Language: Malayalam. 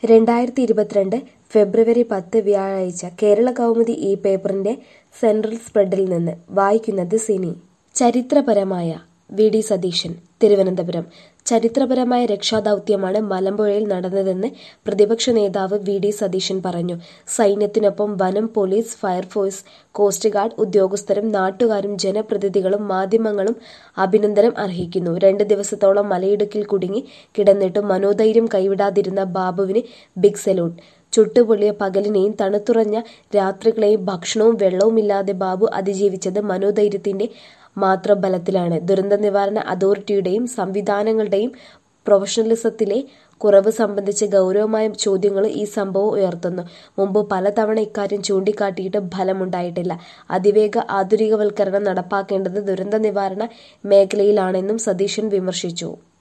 രണ്ടായിരത്തി ഇരുപത്തിരണ്ട് ഫെബ്രുവരി പത്ത് വ്യാഴാഴ്ച കേരള കൗമുദി ഈ പേപ്പറിന്റെ സെൻട്രൽ സ്പ്രെഡിൽ നിന്ന് വായിക്കുന്നത് സിനി ചരിത്രപരമായ വി ഡി സതീശൻ തിരുവനന്തപുരം ചരിത്രപരമായ രക്ഷാദൗത്യമാണ് മലമ്പുഴയിൽ നടന്നതെന്ന് പ്രതിപക്ഷ നേതാവ് വി ഡി സതീശൻ പറഞ്ഞു സൈന്യത്തിനൊപ്പം വനം പോലീസ് ഫയർഫോഴ്സ് കോസ്റ്റ് ഗാർഡ് ഉദ്യോഗസ്ഥരും നാട്ടുകാരും ജനപ്രതിനിധികളും മാധ്യമങ്ങളും അഭിനന്ദനം അർഹിക്കുന്നു രണ്ട് ദിവസത്തോളം മലയിടുക്കിൽ കുടുങ്ങി കിടന്നിട്ടും മനോധൈര്യം കൈവിടാതിരുന്ന ബാബുവിന് ബിഗ് സല്യൂട്ട് ചുട്ടുപൊള്ളിയ പകലിനെയും തണുത്തുറഞ്ഞ രാത്രികളെയും ഭക്ഷണവും വെള്ളവുമില്ലാതെ ബാബു അതിജീവിച്ചത് മനോധൈര്യത്തിന്റെ മാത്രം ബലത്തിലാണ് ദുരന്ത നിവാരണ അതോറിറ്റിയുടെയും സംവിധാനങ്ങളുടെയും പ്രൊഫഷണലിസത്തിലെ കുറവ് സംബന്ധിച്ച് ഗൗരവമായ ചോദ്യങ്ങൾ ഈ സംഭവം ഉയർത്തുന്നു മുമ്പ് പലതവണ ഇക്കാര്യം ചൂണ്ടിക്കാട്ടിയിട്ട് ഫലമുണ്ടായിട്ടില്ല അതിവേഗ ആധുനികവൽക്കരണം നടപ്പാക്കേണ്ടത് ദുരന്ത നിവാരണ മേഖലയിലാണെന്നും സതീശൻ വിമർശിച്ചു